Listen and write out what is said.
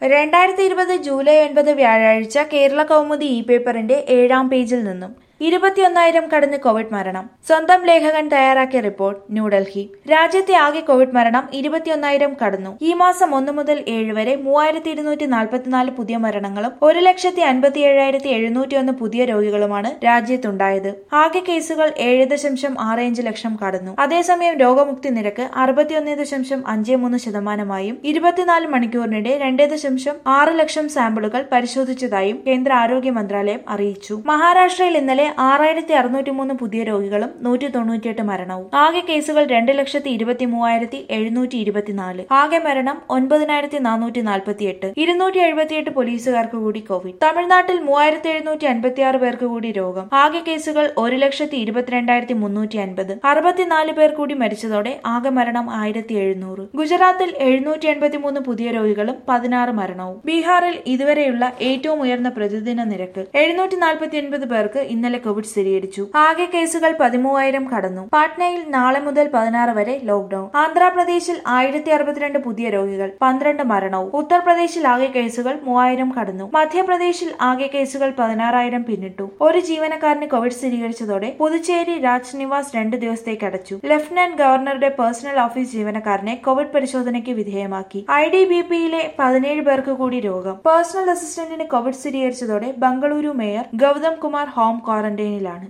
രണ്ടായിരത്തി ഇരുപത് ജൂലൈ ഒൻപത് വ്യാഴാഴ്ച കേരള കൗമുദി ഇ പേപ്പറിന്റെ ഏഴാം പേജിൽ നിന്നും ഇരുപത്തിയൊന്നായിരം കടന്ന് കോവിഡ് മരണം സ്വന്തം ലേഖകൻ തയ്യാറാക്കിയ റിപ്പോർട്ട് ന്യൂഡൽഹി രാജ്യത്തെ ആകെ കോവിഡ് മരണം ഇരുപത്തിയൊന്നായിരം കടന്നു ഈ മാസം ഒന്ന് മുതൽ ഏഴ് വരെ മൂവായിരത്തി ഇരുന്നൂറ്റി നാൽപ്പത്തിനാല് പുതിയ മരണങ്ങളും ഒരു ലക്ഷത്തി അൻപത്തി ഏഴായിരത്തി എഴുന്നൂറ്റി ഒന്ന് പുതിയ രോഗികളുമാണ് രാജ്യത്തുണ്ടായത് ആകെ കേസുകൾ ഏഴ് ദശാംശം ആറ് അഞ്ച് ലക്ഷം കടന്നു അതേസമയം രോഗമുക്തി നിരക്ക് അറുപത്തിയൊന്ന് ദശാംശം അഞ്ച് മൂന്ന് ശതമാനമായും ഇരുപത്തിനാല് മണിക്കൂറിനിടെ രണ്ട് ദശാംശം ആറ് ലക്ഷം സാമ്പിളുകൾ പരിശോധിച്ചതായും കേന്ദ്ര ആരോഗ്യ മന്ത്രാലയം അറിയിച്ചു മഹാരാഷ്ട്രയിൽ ഇന്നലെ ആറായിരത്തി അറുന്നൂറ്റി മൂന്ന് പുതിയ രോഗികളും നൂറ്റി തൊണ്ണൂറ്റിയെട്ട് മരണവും ആകെ കേസുകൾ രണ്ട് ലക്ഷത്തി ഇരുപത്തി മൂവായിരത്തി എഴുന്നൂറ്റി ഇരുപത്തിനാല് ആകെ മരണം ഒൻപതിനായിരത്തി നാനൂറ്റി നാൽപ്പത്തിയെട്ട് ഇരുന്നൂറ്റി എഴുപത്തിയെട്ട് പോലീസുകാർക്ക് കൂടി കോവിഡ് തമിഴ്നാട്ടിൽ മൂവായിരത്തി എഴുന്നൂറ്റി അൻപത്തി ആറ് പേർക്ക് കൂടി രോഗം ആകെ കേസുകൾ ഒരു ലക്ഷത്തി ഇരുപത്തിരണ്ടായിരത്തി മുന്നൂറ്റി അൻപത് അറുപത്തിനാല് പേർ കൂടി മരിച്ചതോടെ ആകെ മരണം ആയിരത്തി എഴുന്നൂറ് ഗുജറാത്തിൽ എഴുന്നൂറ്റി എൺപത്തി മൂന്ന് പുതിയ രോഗികളും പതിനാറ് മരണവും ബീഹാറിൽ ഇതുവരെയുള്ള ഏറ്റവും ഉയർന്ന പ്രതിദിന നിരക്ക് എഴുന്നൂറ്റി നാൽപ്പത്തി ഒൻപത് പേർക്ക് ഇന്നലെ കോവിഡ് സ്ഥിരീകരിച്ചു ആകെ കേസുകൾ പതിമൂവായിരം കടന്നു പാട്നയിൽ നാളെ മുതൽ പതിനാറ് വരെ ലോക്ഡൌൺ ആന്ധ്രാപ്രദേശിൽ ആയിരത്തി അറുപത്തിരണ്ട് പുതിയ രോഗികൾ പന്ത്രണ്ട് മരണവും ഉത്തർപ്രദേശിൽ ആകെ കേസുകൾ മൂവായിരം കടന്നു മധ്യപ്രദേശിൽ ആകെ കേസുകൾ പതിനാറായിരം പിന്നിട്ടു ഒരു ജീവനക്കാരന് കോവിഡ് സ്ഥിരീകരിച്ചതോടെ പുതുച്ചേരി രാജ് നിവാസ് രണ്ട് ദിവസത്തേക്ക് അടച്ചു ലഫ്റ്റനന്റ് ഗവർണറുടെ പേഴ്സണൽ ഓഫീസ് ജീവനക്കാരനെ കോവിഡ് പരിശോധനയ്ക്ക് വിധേയമാക്കി ഐ ഡി ബി പിയിലെ പതിനേഴ് പേർക്ക് കൂടി രോഗം പേഴ്സണൽ അസിസ്റ്റന്റിന് കോവിഡ് സ്ഥിരീകരിച്ചതോടെ ബംഗളൂരു മേയർ ഗൗതം കുമാർ ഹോം ക്വാറന്റൈനിലാണ്